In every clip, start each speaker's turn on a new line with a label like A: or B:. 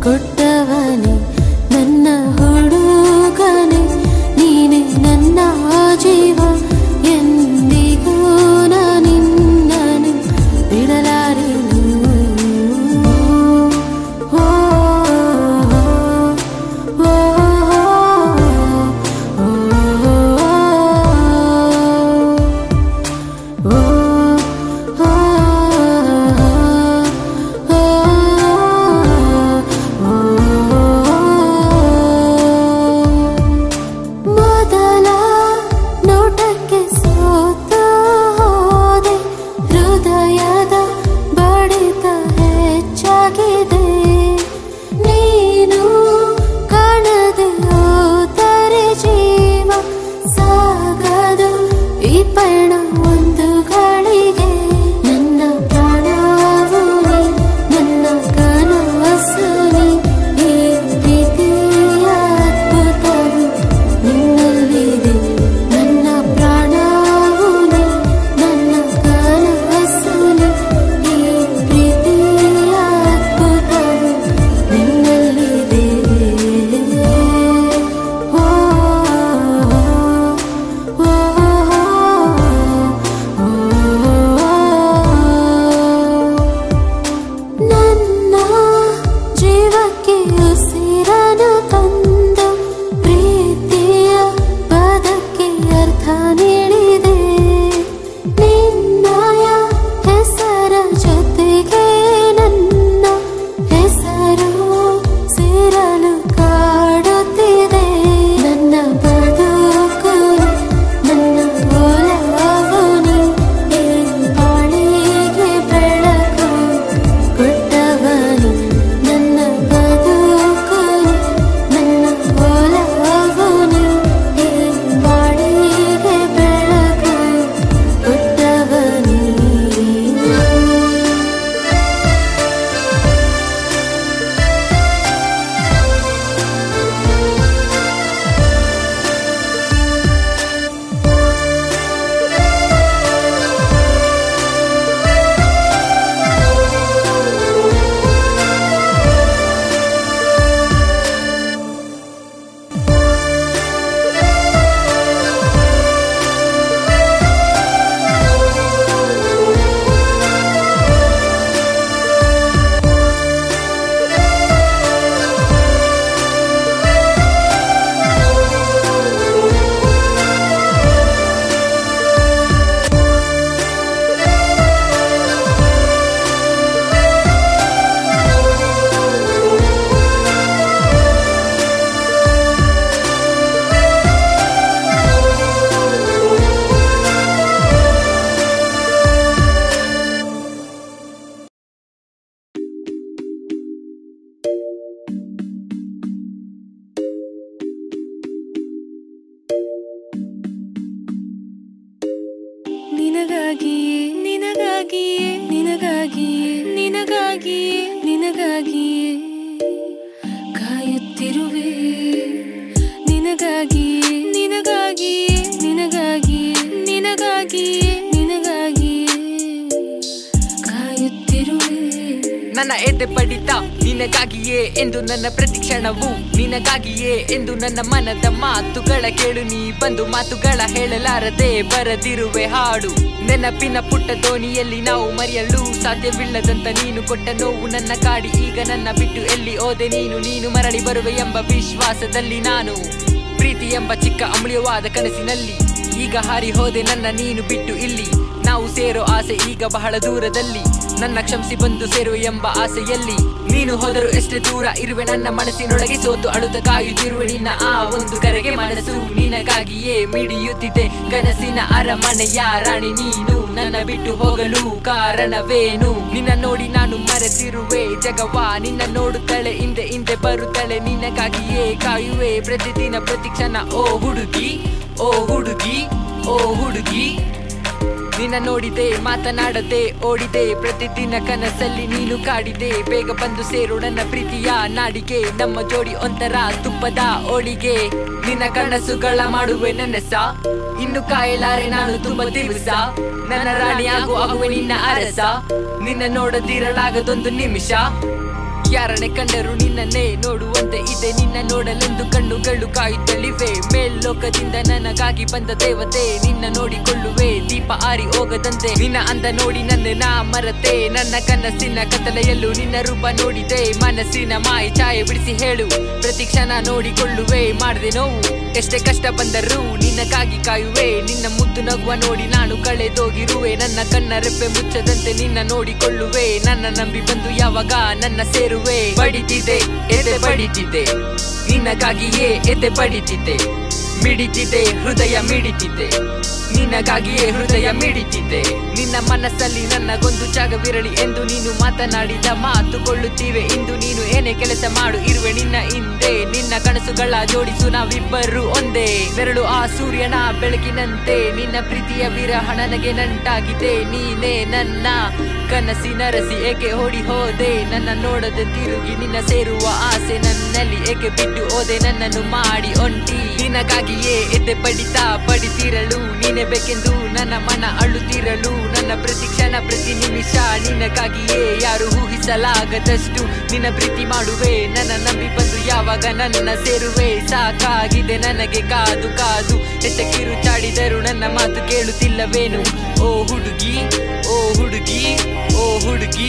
A: ಕೊಟ್ಟವನೇ ನನ್ನ ಹುಡುಗನೇ ನೀನೆ ನನ್ನ ಜೀವ ಎಂದಿಗೂ ನಿನ್ನನು ಬಿಡಲಾರೆನು ಓ, ಓ, ಓ, ಓ, ಮೊದಲ ನೋಟಕ್ಕೆ ಸೋತು ಹೋದೆ ಹೃದಯದ ಬಡಿತ ಹೆಚ್ಚಾಗಿದೆ ನೀನು ಕಾಣದೆ ಹೋದರೆ ಜೀವ ಸಾಗದು ಈ ಪಯಣ ಒಂದು ಗಳಿಗೆ ನನ್ನ ಪ್ರಾಣವು ನೀ, ನನ್ನ ಕನಸು ನೀ, ಈ ಪ್ರೀತಿಯ ಅದ್ಭುತವು ನಿನ್ನಲ್ಲಿದೆ ನನ್ನ ಪ್ರಾಣವು ನೀ, ನನ್ನ ಕನಸು ನೀ, ಈ ಪ್ರೀತಿಯ ಅದ್ಭುತವು ನಿನ್ನಲ್ಲಿದೆ ಓ, ಓ, ನನ್ನ ಜೀವಕ್ಕೆ ಉಸಿರನು ತಂದು ಪ್ರೀತಿಯ ಪದಕ್ಕೆ ಅರ್ಥ ನೀಡಿದೆ ನಿನ್ನಯ ಹೆಸರ ಜೊತೆಗೆ ನನ್ನ ಹೆಸರು ಸೇರಲು ಕಾಡುತ್ತಿದೆ ನನ್ನ ಬದುಕು ನನ್ನ ಒಲವು ನೀ, ಈ ಬಾಳಿಗೆ ಬೆಳಕು ಕೊಟ್ಟವನು ನನ್ನ ಬದುಕು ನನ್ನ ಒಲವು ನೀ, ಈ ಬಾಳಿಗೆ ಬೆಳಕು ಕೊಟ್ಟವನು
B: ನಿನಗಾಗಿಯೇ ನಿನಗಾಗಿಯೇ ನಿನಗಾಗಿಯೇ ನಿನಗಾಗಿಯೇ ನಿನಗಾಗಿಯೇ ಕಾಯುತ್ತಿರುವೆ ನಿನಗಾಗಿಯೇ ನಿನಗಾಗಿಯೇ ನಿನಗಾಗಿಯೇ ನಿನಗಾಗಿಯೇ ನಿನಗಾಗಿಯೇ ಕಾಯುತ್ತಿರುವೆ
C: ನನ್ನ ಎದೆ ಬಡಿತ ನಿನಗಾಗಿಯೇ ಎಂದು ನನ್ನ ಪ್ರತಿಕ್ಷಣವು ನಿನಗಾಗಿಯೇ ಎಂದು ನನ್ನ ಮನದ ಮಾತುಗಳ ಕೇಳು ನೀ ಬಂದು ಮಾತುಗಳ ಹೇಳಲಾರದೆ ಬರದಿರುವೆ ಹಾಡು ನೆನಪಿನ ಪುಟ್ಟ ದೋಣಿಯಲ್ಲಿ ನಾವು ಮರೆಯಲು ಸಾಧ್ಯವಿಲ್ಲದಂತ ನೀನು ಕೊಟ್ಟ ನೋವು ನನ್ನ ಕಾಡಿ ಈಗ ನನ್ನ ಬಿಟ್ಟು ಎಲ್ಲಿ ಹೋದೆ ನೀನು ನೀನು ಮರಳಿ ಬರುವೆ ಎಂಬ ವಿಶ್ವಾಸದಲ್ಲಿ ನಾನು ಪ್ರೀತಿ ಎಂಬ ಚಿಕ್ಕ ಅಮೂಲ್ಯವಾದ ಕನಸಿನಲ್ಲಿ ಈಗ ಹಾರಿ ಹೋದೆ ನನ್ನ ನೀನು ಬಿಟ್ಟು ಇಲ್ಲಿ ನಾವು ಸೇರೋ ಆಸೆ ಈಗ ಬಹಳ ದೂರದಲ್ಲಿ ನನ್ನ ಕ್ಷಮಿಸಿ ಬಂದು ಸೇರುವ ಎಂಬ ಆಸೆಯಲ್ಲಿ ನೀನು ಹೋದರೂ ಎಷ್ಟೇ ದೂರ ಇರುವೆ ನನ್ನ ಮನಸ್ಸಿನೊಳಗೆ ಸೋತು ಅಳುತ್ತ ಕಾಯುತ್ತಿರುವೆ ನಿನ್ನ ಆ ಒಂದು ಕರೆಗೆ ಮನಸ್ಸು ನಿನಗಾಗಿಯೇ ಮಿಡಿಯುತ್ತಿದೆ ಕನಸಿನ ಅರಮನೆಯ ರಾಣಿ ನೀನು ನನ್ನ ಬಿಟ್ಟು ಹೋಗಲು ಕಾರಣವೇನು ನಿನ್ನ ನೋಡಿ ನಾನು ಮರೆತಿರುವೆ ಜಗವಾ ನಿನ್ನ ನೋಡುತ್ತಳೆ ಹಿಂದೆ ಹಿಂದೆ ಬರುತ್ತಳೆ ನಿನಗಾಗಿಯೇ ಕಾಯುವೆ ಪ್ರತಿದಿನ ಪ್ರತಿಕ್ಷಣ ಓ ಹುಡುಗಿ ಓ ಹುಡುಗಿ ಓ ಹುಡುಗಿ ನಿನ್ನ ನೋಡಿದೆ ಮಾತನಾಡದೆ ಓಡಿದೆ ಪ್ರತಿದಿನ ಕನಸಲ್ಲಿ ನೀನು ಕಾಡಿದೆ ಬೇಗ ಬಂದು ಸೇರು ನನ್ನ ಪ್ರೀತಿಯ ನಾಡಿಗೆ ನಮ್ಮ ಜೋಡಿ ಒಂಥರ ತುಪ್ಪದ ಹೋಳಿಗೆ ನಿನ್ನ ಕನಸುಗಳ ಮಾಡುವೆ ನನಸ ಇನ್ನು ಕಾಯಲಾರೆ ನಾನು ತುಂಬ ದಿವಸ ನನ್ನ ರಾಣಿಯಾಗು ಆಗುವೆ ನಿನ್ನ ಅರಸ ನಿನ್ನ ನೋಡದಿರಲಾಗದೊಂದು ನಿಮಿಷ ಯಾರನೆ ಕಂಡರು ನಿನ್ನನ್ನೇ ನೋಡುವಂತೆ ಇದೆ ನಿನ್ನ ನೋಡಲೆಂದು ಕಣ್ಣುಗಳು ಕಾಯುತ್ತಲಿವೆ ಮೇಲ್ಲೋಕದಿಂದ ನನಗಾಗಿ ಬಂದ ದೇವತೆ ನಿನ್ನ ನೋಡಿಕೊಳ್ಳುವೆ ದೀಪ ಆರಿ ಹೋಗದಂತೆ ನಿನ್ನ ಅಂದ ನೋಡಿ ನನ್ನ ನಾ ಮರತೆ ನನ್ನ ಕನಸಿನ ಕತ್ತಲೆಯಲ್ಲೂ ನಿನ್ನ ರೂಪ ನೋಡಿದೆ ಮನಸ್ಸಿನ ಮಾಯ ಛಾಯೆ ಬಿಡಿಸಿ ಹೇಳು ಪ್ರತಿ ಕ್ಷಣ ನೋಡಿಕೊಳ್ಳುವೆ ಮಾಡದೆ ನೋವು ಎಷ್ಟೇ ಕಷ್ಟ ಬಂದರೂ ನಿನ್ನಗಾಗಿ ಕಾಯುವೆ ನಿನ್ನ ಮುದ್ದು ನಗುವ ನೋಡಿ ನಾನು ಕಳೆದೋಗಿರುವೆ ನನ್ನ ಕಣ್ಣ ರೆಪ್ಪೆ ಮುಚ್ಚದಂತೆ ನಿನ್ನ ನೋಡಿಕೊಳ್ಳುವೆ ನನ್ನ ನಂಬಿ ಬಂದು ಯಾವಾಗ ನನ್ನ ಸೇರುವೆ ಬಡಿತಿದೆ ಎದೆ ಬಡಿತಿದೆ ನಿನ್ನಗಾಗಿಯೇ ಎದೆ ಬಡಿತಿದೆ ಮಿಡಿತಿದೆ ಹೃದಯ ಮಿಡಿತಿದೆ ನಿನಗಾಗಿಯೇ ಹೃದಯ ಮಿಡಿತಿದೆ ನಿನ್ನ ಮನಸ್ಸಲ್ಲಿ ನನಗೊಂದು ಜಾಗವಿರಲಿ ಎಂದು ನೀನು ಮಾತನಾಡಿದ ಮಾತುಕೊಳ್ಳುತ್ತೀವೆ ಇಂದು ನೀನು ಏನೇ ಕೆಲಸ ಮಾಡು ಇರುವೆ ನಿನ್ನ ಹಿಂದೆ ನಿನ್ನ ಕನಸುಗಳ ಜೋಡಿಸು ನಾವಿಬ್ಬರು ಒಂದೇ ಬೆರಳು ಆ ಸೂರ್ಯನ ಬೆಳಕಿನಂತೆ ನಿನ್ನ ಪ್ರೀತಿಯ ವಿರಹ ನನಗೆ ನಂಟಾಗಿದೆ ನೀನೇ ನನ್ನ ಕನಸಿನ ರಸಿ ಏಕೆ ಓಡಿ ಹೋದೆ ನನ್ನ ನೋಡದೆ ತಿರುಗಿ ನಿನ್ನ ಸೇರುವ ಆಸೆ ನನ್ನಲ್ಲಿ ಏಕೆ ಬಿಟ್ಟು ಹೋದೆ ನನ್ನನ್ನು ಮಾಡಿ ಒಂಟಿ ನಿನಗಾಗಿಯೇ ಎದೆ ಬಡಿತಾ ಬಡಿತಿರಲು ನೀನೆ ಬೇಕೆಂದು ನನ್ನ ಮನ ಅಳುತ್ತಿರಲು ನನ್ನ ಪ್ರತಿ ಕ್ಷಣ ಪ್ರತಿ ನಿಮಿಷ ನಿನಗಾಗಿಯೇ ಯಾರು ಊಹಿಸಲಾಗದಷ್ಟು ನಿನ್ನ ಪ್ರೀತಿ ಮಾಡುವೆ ನನ್ನ ನಂಬಿ ಬಂದು ಯಾವಾಗ ನನ್ನ ಸೇರುವೆ ಸಾಕಾಗಿದೆ ನನಗೆ ಕಾದು ಕಾದು ಎಷ್ಟ ಕಿರುಚಾಡಿದರು ನನ್ನ ಮಾತು ಕೇಳುತ್ತಿಲ್ಲವೇನು ಓ ಹುಡುಗಿ ಓ ಹುಡುಗಿ ಓ ಹುಡುಗಿ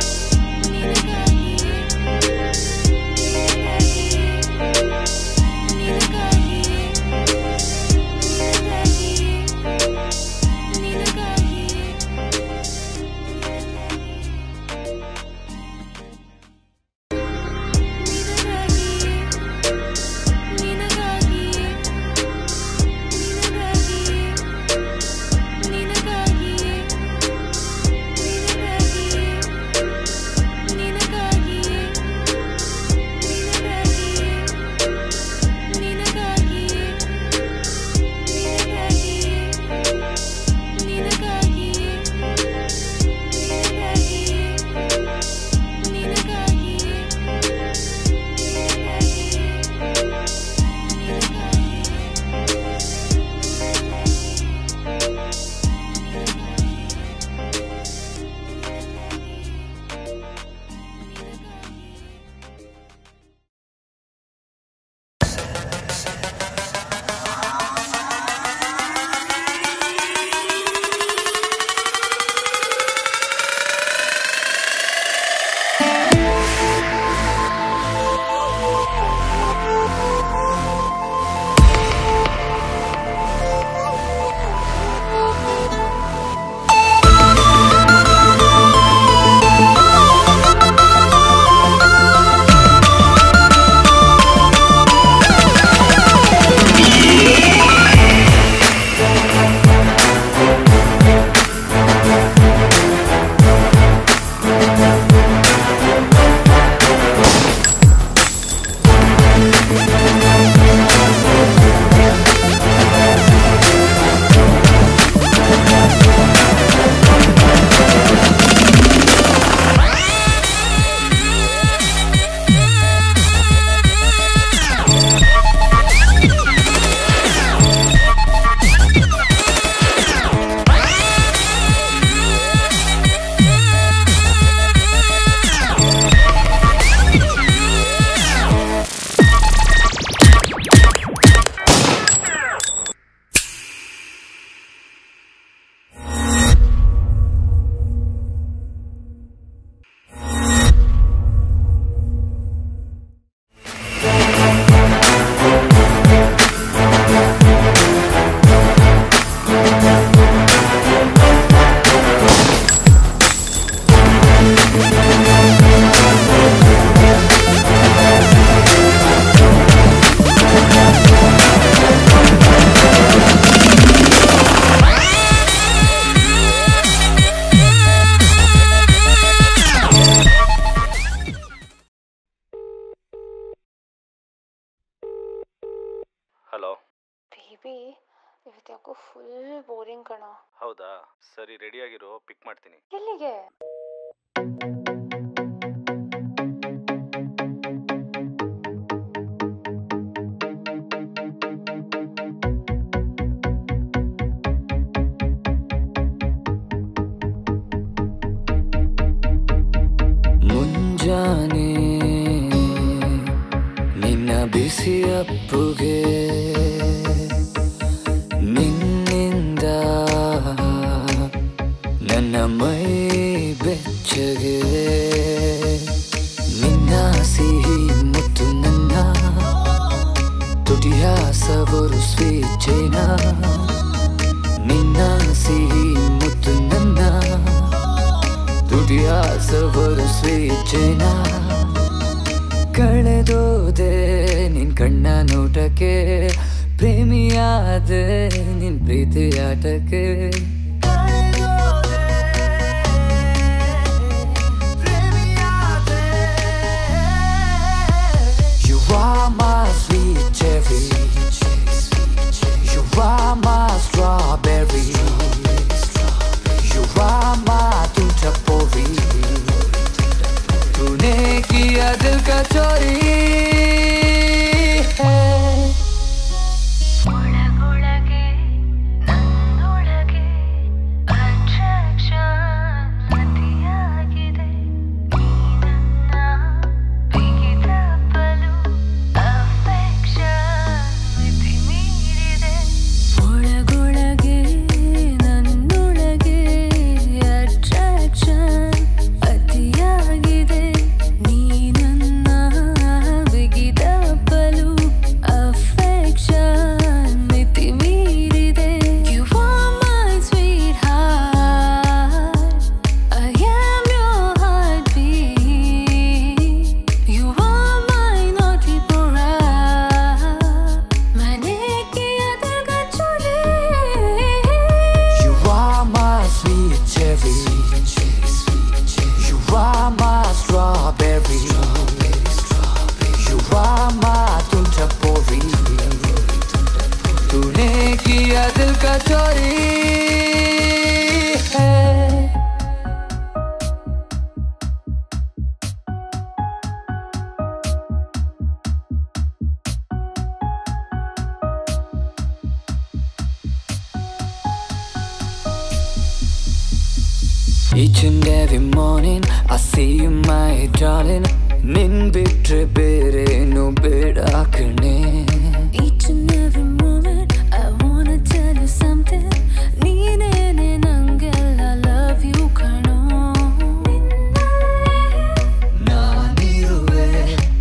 D: ಹಲೋ
E: ಬೇಬಿ ಇವತ್ತು ಯಾಕೋ ಫುಲ್ ಬೋರಿಂಗ್ ಕಣ
D: ಹೌದಾ ಸರಿ ರೆಡಿಯಾಗಿರೋ ಪಿಕ್ ಮಾಡ್ತೀನಿ
E: ಎಲ್ಲಿಗೆ
F: ಮುಂಜಾನೆ ಬಿಸಿ ಅಪ್ಪುಗೆ ನಿನ್ನಿಂದ ನನ್ನ ಮೈ ಬೆಚ್ಚಗೆ ನಿನ್ನ ಸಿಹಿ ಮುತ್ತು ನನ್ನ ತುಟಿಯ ಸವರು ಸ್ವೀಚೇನ ನಿನ್ನ ಸಿಹಿ ಮುತ್ತು ನನ್ನ ತುಟಿಯ ಸವರು ಸ್ವೀಚೇನ ಕಳೆದೋದೆ ನಿನ್ ಕಣ್ಣ ನೋಟಕ್ಕೆ ಪ್ರೇಮಿಯಾದೆ ನಿನ್ ಪ್ರೀತಿಯಾಟಕ್ಕೆ You are my sweet cherry. You are my strawberry. You are my tutapori. तूने किया दिल का चोरी है
A: ಒಳಗೊಳಗೆ ನನ್ನೊಳಗೆ ಅಟ್ರಾಕ್ಷನ್ ಮತಿಯಾಗಿದೆ ನೀ ನನ್ನ ಬಿಗಿದಪ್ಪಲು ಅಫೆಕ್ಷನ್ ಮಿತಿ ಮೀರಿದೆ ಒಳಗೊಳಗೆ ನನ್ನೊಳಗೆ ಅಟ್ರಾಕ್ಷನ್ ಅತಿಯಾಗಿದೆ ನೀ ನನ್ನ ಬಿಗಿದಪ್ಪಲು affection ಮಿತಿ ಮೀರಿದೆ You are my sweetheart I am your heartbeat You are my naughty pura मैंने किया दिल का चोरी
F: You are my sweet cherry. You are my strawberry. You are my tutapori. तूने किया दिल का चोरी है Each and every morning I see you my darling ನಿನ್ ಬಿಟ್ರೆ ಬೇರೇನು ಬೇಡ ಕಣೆ
A: Each and every moment I wanna tell you something ನೀನೇನೆ ನಂಗೆಲ್ಲ love you ಕಣೋ
F: ನಾನಿರುವೆ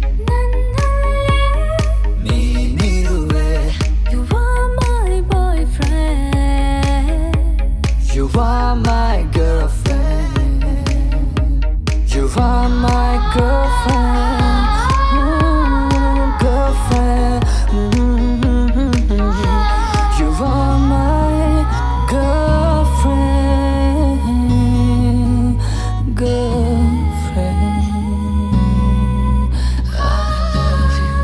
F: ನೀನಿರುವೆ
A: You are my boyfriend
F: You are my girlfriend You are my girlfriend Mm, Girlfriend Mm, You are my girlfriend Girlfriend I love you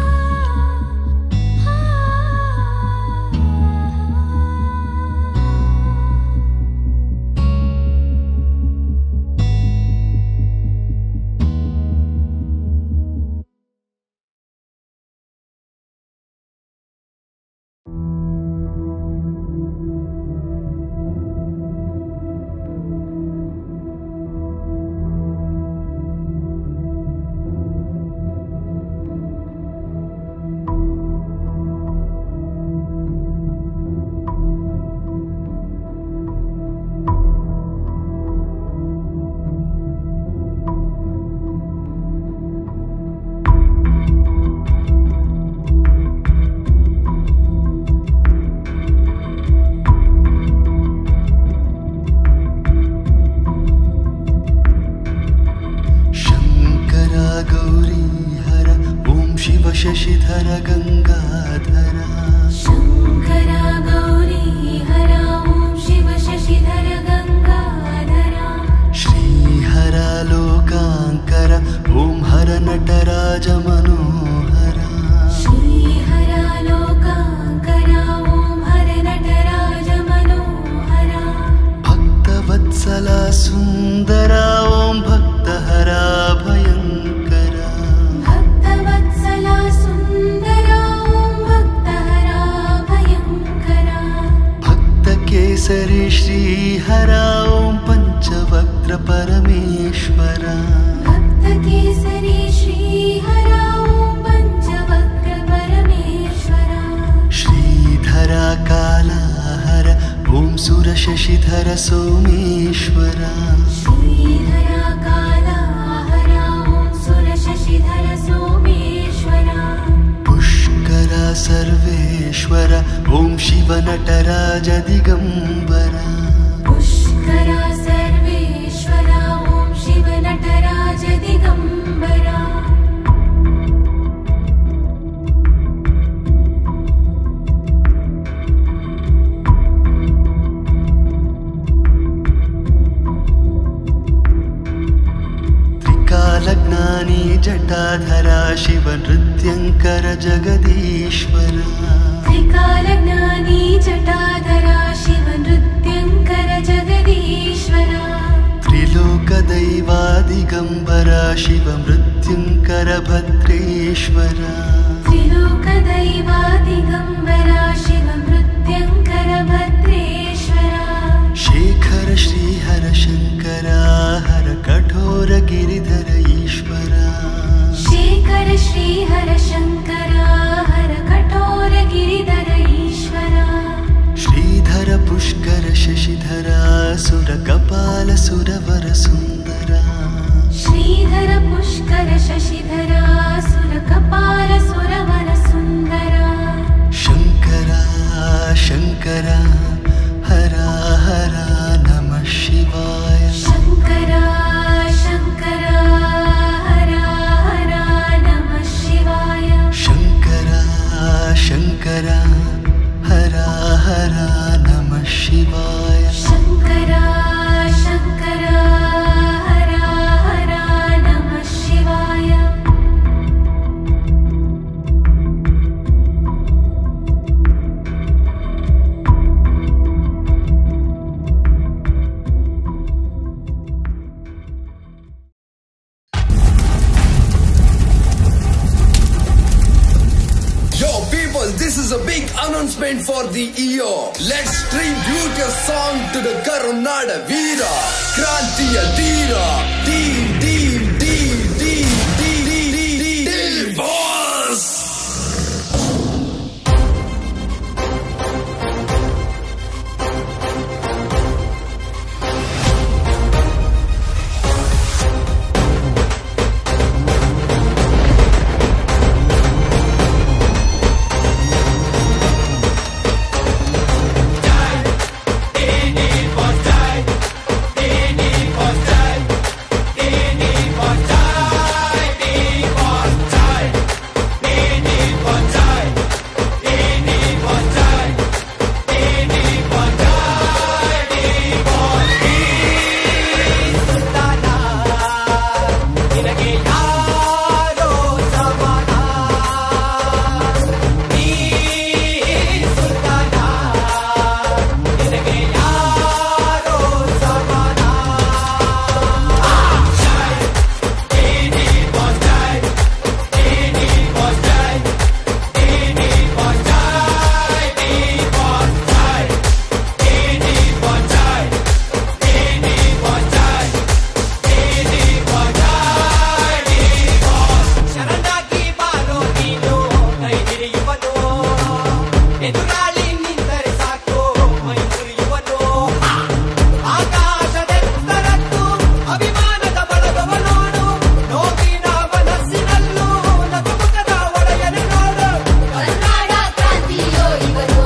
G: Shankara Gauri ಹರ ಓಂ ಶಿವ ಶಶಿಧರ ಗಂಗಾಧರ
A: ಶಂಕರ ಗೌರಿ ಹರ ಓಂ ಶಿವ ಶಶಿಧರ ಗಂಗಾಧರ
G: ಶ್ರೀಹರ ಲೋಕಾಂಕರ ಓಂ ಹರ ನಟರಾಜ ಮನೋಹರ
A: ಶ್ರೀಹರ ಲೋಕಾಂಕರ ಓಂ ಹರ ನಟರಾಜ ಮನೋಹರ
G: ಭಕ್ತವತ್ಸಲ ಸುಂದರ ಓಂ ಭಕ್ತಹರ ಭಯಂಕರ
A: ಭಕ್ತವತ್ಸಲ ಸುಂದರ ಓಂ ಭಕ್ತ
G: ಶಶಿಧರ ಸೋಮೇಶ್ವರ
B: श्रीधरा कालाहरा ॐ सुरशशिधर सोमेश्वर
G: पुष्कर सर्वेश्वर ॐ शिवनटराज दिगम्बर
B: पुष्करा सर्वेश्वर ॐ शिवनटराज दिगम्बरा
G: त्रिकालज्ञानी जटाधरा शिवनृत्यङ्कर जगदीश्वर
B: त्रिकालज्ञानी जटाधरा शिवनृत्यङ्कर जगदीश्वरा
G: त्रिलोकदैवादिगम्बरा शिवमृत्युङ्कर भद्रेश्वर
B: त्रिलोकदैवादिगम्बरा शिवमृत्यङ्कर भद्रेश्वरा
G: शेखर श्रीहर शङ्करा हर कठोर गिरिधर ईश्वरा
B: शेखर श्रीहर शङ्करा हर कठोर गिरिधर ईश्वरा
G: श्रीधर पुष्कर शशिधरा सुर कपाल सुरवर सुन्दरा
B: श्रीधर पुष्कर शशिधरा सुरकपाल सुरवर सुन्दरा
G: शङ्करा शङ्करा हरा हरा नमः शिवाय
B: शङ्करा शङ्करा हरा हरा नमः शिवाय
G: शङ्करा शङ्करा हरा हरा नमः शिवाय
B: शङ्करा शङ्करा हरा हरा नमः शिवाय
H: Yo, people, this is a big announcement for the EO. Let's tribute a song to the Karunada Veera, Krantiya Dheera, Deal, Deal, Deal, Deal, Deal, Deal, Deal, Deal, Boss!
I: ಎದುರಾಳಿ ನಿಂತರೆ ಸಾಕು ಮೈ ಮುರಿಯುವನು ಆಕಾಶದೆತ್ತರದ್ದು ಅಭಿಮಾನದ ಬಳಗವ ನೋಡು ನೋವಿನ ಮನಸ್ಸಿನಲ್ಲೂ ನಗುಮುಖದ ಒಡೆಯನೆ ನೋಡು
B: ಕನ್ನಡ ಕ್ರಾಂತಿಯೋ ಇವನು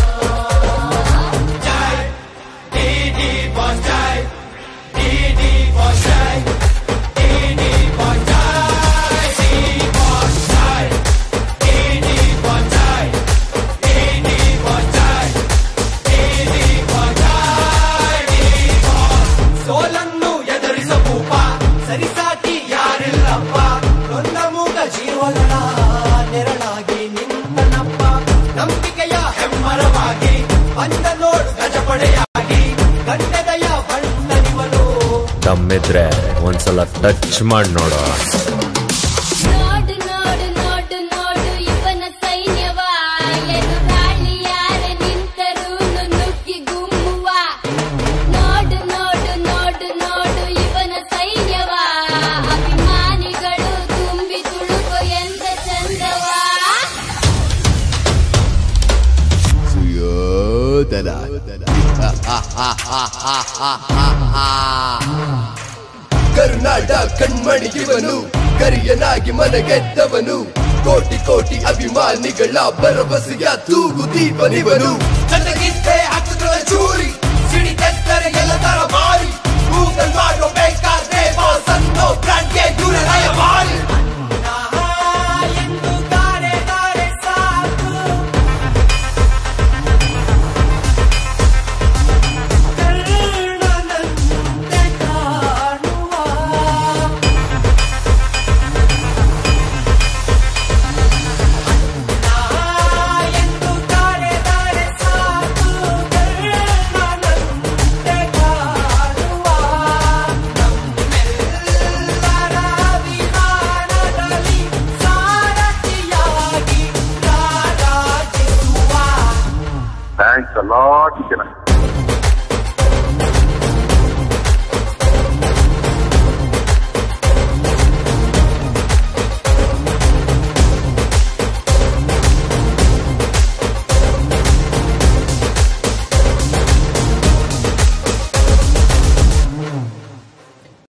I: ಜೈ ಡಿ ಡಿ ಬಾಸ್ ಜೈ ಡಿ ಡಿ ಬಾಸ್ ಜೈ ಡಿ ಡಿ ಬಾಸ್ ಜೈ ಡಿ ಬಾಸ್ ಜೈ ಡಿ ಡಿ ಬಾಸ್ ಜೈ ಡಿ ಡಿ ಬಾಸ್ ಜೈ ಡಿ ಡಿ ಬಾಸ್ ಜೈ ಡಿ ಬಾಸ್ ಸೋಲನ್ನು ಎದುರಿಸ ಭೂಪ ಸರಿಸಾಟಿ ಯಾರಿಲ್ಲಪ್ಪ ನೊಂದ ಮೂಗ ಜೀವಗಳ ನೆರಳಾಗಿ ನಿಂತನಪ್ಪ ನಂಬಿಕೆಯ ಹೆಮ್ಮರವಾಗಿ ಬಂದ ನೋಡು ಗಜಪಡೆಯಾಗಿ ಗಂಡದಯ ಬಣ್ಣನಿವನು
J: ದಮ್ಮಿದ್ರೆ ಒಂದ್ಸಲ ಟಚ್ ಮಾಡಿ ನೋಡು
B: ನೋಡು ನೋಡು ನೋಡು ನೋಡು ಇವನ ಸೈನ್ಯವ ಎದುರಾಳಿ ಯಾರ ನಿಂತರೂ ನುಗ್ಗಿ ಗುಮ್ಮುವ ನೋಡು ನೋಡು ನೋಡು ನೋಡು ಇವನ ಸೈನ್ಯವ ಅಭಿಮಾನಿಗಳು ತುಂಬಿ ತುಳುಕು ಎಂದ ಚಂದವ
H: ಸುಯೋಧನ ಕರ್ನಾಟ ಕಣ್ಮಣಿ ಇವನು ಕರಿಯನಾಗಿ ಮನಗೆದ್ದವನು ಕೋಟಿ ಕೋಟಿ ಅಭಿಮಾನಿಗಳ ಭರವಸೆಯ ತೂಗು ದೀಪನಿವನು
I: ಚೆನ್ನಾಗಿದ್ದೆ ಹತ್ತುಗಳ ಚೂರಿ ಸಿಡಿತೆತ್ತರೆ ಎಲ್ಲ ತರ ಮಾರಿ ಗೂಗಲ್ ಮಾಡೋ ಬೇಕಾದ್ರೆ ಬಾಸ್ ಅನ್ನೋ ಬ್ರಾಂಡ್ಗೆ ದೂರ ಮಾರಿ ಎಂದು ತಾರೆ ತಾರೆ ಸಾಕು ಕರ್ಣನಂತೆ ಕಾಣುವ ಎಂದು ತಾರೆ ತಾರೆ ಸಾಕು ಕರ್ಣನಂತೆ ಕಾಣುವ ನಮ್ಮೆಲ್ಲರ ವಿಮಾನದಲ್ಲಿ ಸಾರಥಿಯಾಗಿ ರಾರಾಜಿಸುವ
K: Thanks a lot, Kiran.